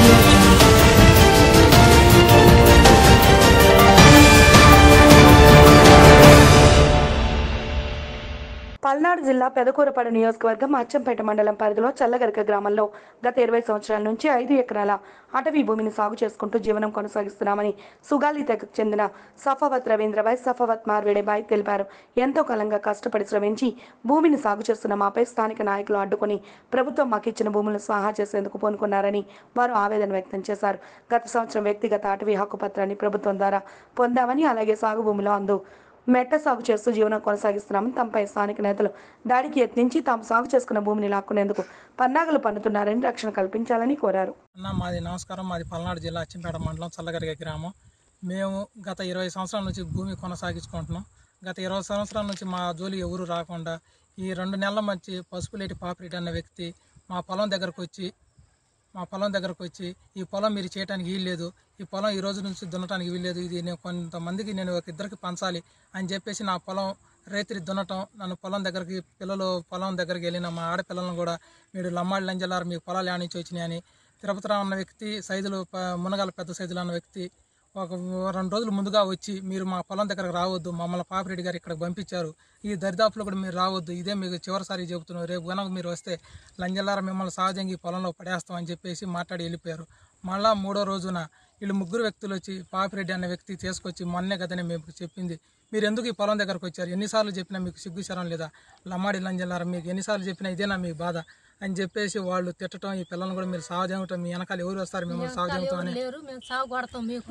పల్నాడు జిల్లా పెదకూరపాడు నియోజకవర్గం అచ్చంపేట మండలం పరిధిలో చల్లగరక గ్రామంలో గత ఇరవై సంవత్సరాల నుంచి ఐదు ఎకరాల అటవీ భూమిని సాగు చేసుకుంటూ జీవనం కొనసాగిస్తున్నామని సుగాలి తెగకు చెందిన సఫావత్ రవీంద్రబాయ్ సఫావత్ మార్వేడేబాయ్ తెలిపారు ఎంతో కాలంగా కష్టపడి శ్రమించి భూమిని సాగు చేస్తున్న మాపై స్థానిక నాయకులు అడ్డుకొని ప్రభుత్వం మాకు ఇచ్చిన భూములను స్వాహా చేసేందుకు పూనుకున్నారని వారు ఆవేదన వ్యక్తం చేశారు గత సంవత్సరం వ్యక్తిగత అటవీ హక్కు పత్రాన్ని ప్రభుత్వం ద్వారా పొందామని అలాగే సాగు భూమిలో అందు మెట్ట సాగు చేస్తూ జీవనం కొనసాగిస్తున్నామని తమపై స్థానిక నేతలు దాడికి యత్నించి తాము సాగు చేసుకున్న భూమిని లాక్కునేందుకు పన్నాగలు పన్నుతున్నారని రక్షణ కల్పించాలని కోరారు అన్న మాది నమస్కారం మాది పల్నాడు జిల్లా అచ్చింపేట మండలం చల్లగరిగ గ్రామం మేము గత ఇరవై సంవత్సరాల నుంచి భూమి కొనసాగించుకుంటున్నాం గత ఇరవై సంవత్సరాల నుంచి మా జోలి ఎవరు రాకుండా ఈ రెండు నెలల మంచి పసుపులేటి పాపిరెడ్డి అన్న వ్యక్తి మా పొలం దగ్గరకు వచ్చి మా పొలం దగ్గరకు వచ్చి ఈ పొలం మీరు చేయడానికి వీల్లేదు ఈ పొలం ఈ రోజు నుంచి దున్నటానికి వీల్లేదు ఇది నేను కొంతమందికి నేను ఒక ఇద్దరికి పంచాలి అని చెప్పేసి నా పొలం రైతులు దున్నటం నన్ను పొలం దగ్గరికి పిల్లలు పొలం దగ్గరికి వెళ్ళిన మా ఆడపిల్లలను కూడా మీరు లమ్మాడి లంజలారు మీకు పొలాలు ఆనించి వచ్చినాయని తిరుపతిరావు అన్న వ్యక్తి సైజులు ప- మునగాల పెద్ద సైజులు అన్న వ్యక్తి ఒక రెండు రోజులు ముందుగా వచ్చి మీరు మా పొలం దగ్గరకు రావద్దు మమ్మల్ని పాపిరెడ్డి గారు ఇక్కడికి పంపించారు ఈ దరిదాపులో కూడా మీరు రావద్దు ఇదే మీకు చివరిసారి చెబుతున్నారు రేపు కనుక మీరు వస్తే లంజలార మిమ్మల్ని సహజంగా ఈ పొలంలో పడేస్తాం అని చెప్పేసి మాట్లాడి వెళ్ళిపోయారు మళ్ళా మూడో రోజున వీళ్ళు ముగ్గురు వ్యక్తులు వచ్చి పాపిరెడ్డి అనే వ్యక్తి తీసుకొచ్చి మొన్నే కదని మీకు చెప్పింది మీరు ఎందుకు ఈ పొలం దగ్గరకు వచ్చారు ఎన్నిసార్లు చెప్పినా మీకు సిగ్గుశరం లేదా లమ్మాడి లంజలార మీకు ఎన్నిసార్లు చెప్పినా ఇదేనా మీ బాధ అని చెప్పేసి వాళ్ళు తిట్టడం ఈ పిల్లల్ని కూడా మీరు సాగు మీ వెనకాల ఎవరు వస్తారు మిమ్మల్ని సాగు అని లేరు మేము సాగు కొడతాం మీకు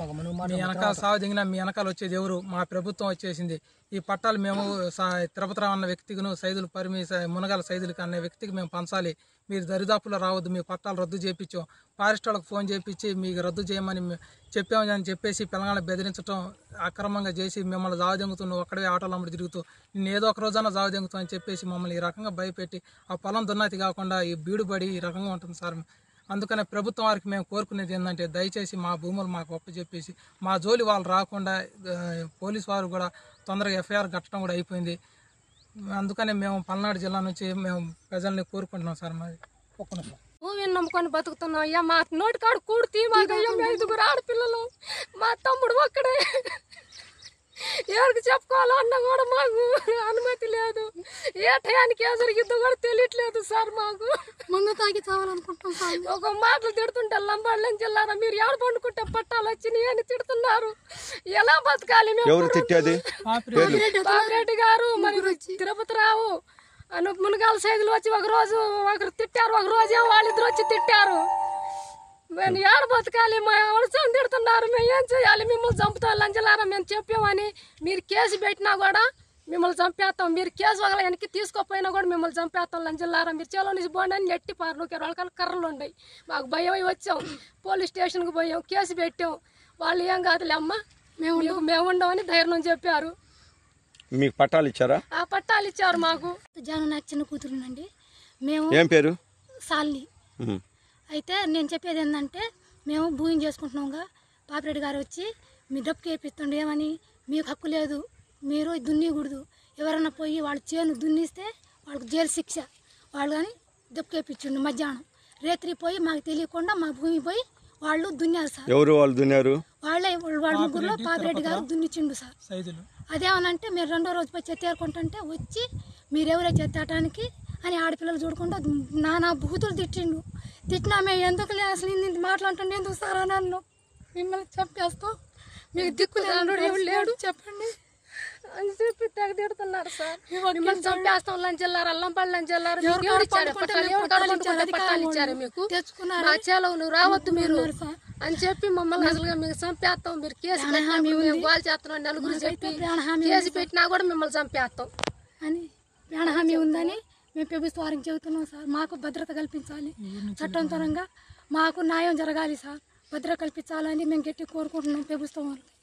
మీ వెనకాల సాగు దిగిన మీ వెనకాల వచ్చేది ఎవరు మా ప్రభుత్వం వచ్చేసింది ఈ పట్టాలు మేము సా- తిరుపతిరావు అన్న వ్యక్తికిను సైదులు పరిమి సై- మునగాల సైదులకి అనే వ్యక్తికి మేము పంచాలి మీరు దరిదాపులో రావద్దు మీ పట్టాలు రద్దు చేయించాం ఫారెస్ట్ వాళ్ళకి ఫోన్ చేయించి మీకు రద్దు చేయమని మే- చెప్పామని చెప్పేసి పిల్లగాళ్ళని బెదిరించడం అక్రమంగా చేసి మిమ్మల్ని జావ దెంగుతూ నువ్వు ఒక్కడే ఆటోలు అమ్మడి తిరుగుతూ నేను ఏదో ఒక రోజైనా జావ దెంగుతావు అని చెప్పేసి మమ్మల్ని ఈ రకంగా భయపెట్టి ఆ పొలం దున్నతి కాకుండా ఈ బీడుబడి ఈ రకంగా ఉంటుంది సార్ అందుకనే ప్రభుత్వం వారికి మేము కోరుకునేది ఏంటంటే దయచేసి మా భూములు మాకు ఒప్ప చెప్పేసి మా జోలి వాళ్ళు రాకుండా ఆ, పోలీస్ వారు కూడా తొందరగా ఎఫ్ఐఆర్ కట్టడం కూడా అయిపోయింది అందుకనే మేము పల్నాడు జిల్లా నుంచి మేము ప్రజల్ని కోరుకుంటున్నాం సార్ మరి ఒక్క నిమిషం భూమిని నమ్ముకొని బతుకుతున్నాం అయ్యా మా నోటికాడు కూడు తీ మాకయ్యా మేము ఐదుగురు ఆడపిల్లలు మా తమ్ముడు ఒక్కడే ఎవరికి చెప్పుకోవాలో అన్న కూడా మాకు అనుమతి లేదు ఏ టయానికి ఏ జరిగిద్దో కూడా తెలియట్లేదు సార్ మాకు మందు తాగి చావాలనుకుంటున్నాం సార్ ఒక మాటలు తిడుతుంటే లంబాళ్ళని జిల్లారా మీరు ఏడ పండుకుంటే పట్టాలు వచ్చినాయి అని తిడుతున్నారు ఎలా బతకాలి మేము ఎవరు తిట్టేది బాబురెడ్డి గారు మరి తిరుపతి రావు అను మునగాల సైజులు వచ్చి ఒక రోజు ఒకరు తిట్టారు ఒక రోజు ఏమో వాళ్ళిద్దరు వచ్చి తిట్టారు మేము ఏడ బతకాలి మా అవసరం తిడుతున్నారు మేము ఏం చేయాలి మిమ్మల్ని చంపుతాం లంచలారా మేము చెప్పామని మీరు కేసు పెట్టినా కూడా మిమ్మల్ని చంపేస్తాం మీరు కేసు ఒకవేళ వెనక్కి తీసుకోపోయినా కూడా మిమ్మల్ని చంపేస్తాం లంచలారా మీరు చేలో నుంచి పోండి అని నెట్టి పారు నూకే వాళ్ళకన్నా కర్రలు ఉన్నాయి మాకు భయం అయి వచ్చాం పోలీస్ స్టేషన్కి పోయాం కేసు పెట్టాం వాళ్ళు ఏం కాదులే అమ్మ మేము మేము ఉండమని ధైర్యం చెప్పారు మీకు పట్టాలు ఇచ్చారా ఆ పట్టాలు ఇచ్చారు మాకు జాను నాకు చిన్న కూతురునండి మేము ఏం పేరు సాల్ని ఉమ్. అయితే నేను చెప్పేది ఏంటంటే మేము భూమి చేసుకుంటున్నాంగా పాపిరెడ్డి గారు వచ్చి మీ డబ్బుకి వేపిస్తుండే ఏమని మీకు హక్కు లేదు మీరు దున్నికూడదు ఎవరైనా పోయి వాళ్ళ చేను దున్నిస్తే వాళ్ళకి జైలు శిక్ష వాళ్ళు కానీ డబ్బుకి వేపించండు మధ్యాహ్నం రేత్రి పోయి మాకు తెలియకుండా మా భూమి పోయి వాళ్ళు దున్నారు సార్ ఎవరు వాళ్ళు దున్నారు వాళ్ళే వాళ్ళ ముగ్గురులో పాపిరెడ్డి గారు దున్నిచిండు సార్ సైజులు అదేమనంటే మీరు రెండో రోజు పోయి చెత్త ఏరుకుంటుంటే వచ్చి మీరెవరే చెత్తటానికి అని ఆడపిల్లలు చూడకుండా నానా బూతులు తిట్టిండు తిట్టినా మేము ఎందుకు లే అసలు ఇన్ని మాట్లాడుతుండే ఎందుకు సార్ అని నన్ను మిమ్మల్ని చంపేస్తాం మీకు దిక్కు లేడు లేడు చెప్పండి అని చెప్పి తెగ తిడుతున్నారు సార్ మిమ్మల్ని చంపేస్తాం లంచెల్లారు అల్లంపల్లి లంచెల్లారు ఎవరు మీకు ఎవరు ఇచ్చారు పట్టుకుంటే పట్టాలు? మేము ఎవరు కాడ పట్టాలు పట్టుకుంటే ఇచ్చారు, పట్టాలు అధికారులు ఇచ్చారు మీకు తెచ్చుకున్నారు. మా చేలో నువ్వు రావద్దు మీరు ఉన్నారు సార్. అని చెప్పి మమ్మల్ని అసలుగా మీకు చంపేస్తాం మీరు కేసు ప్రాణహామీ పెట్టినప్పుడు మేము ఉంది. గోల్ చేస్తున్నాం నలుగురు మాకైతే చెప్పి ప్రాణహామీ కేసు ఉంది పెట్టినా కూడా మిమ్మల్ని చంపేస్తాం అని ప్రాణహామీ ఉందని మేము ప్రభుత్వ వారికి చెబుతున్నాం సార్ మాకు భద్రత కల్పించాలి చట్టంతరంగా మాకు న్యాయం జరగాలి సార్ భద్రత కల్పించాలని మేము గట్టి కోరుకుంటున్నాం ప్రభుత్వం వాళ్ళు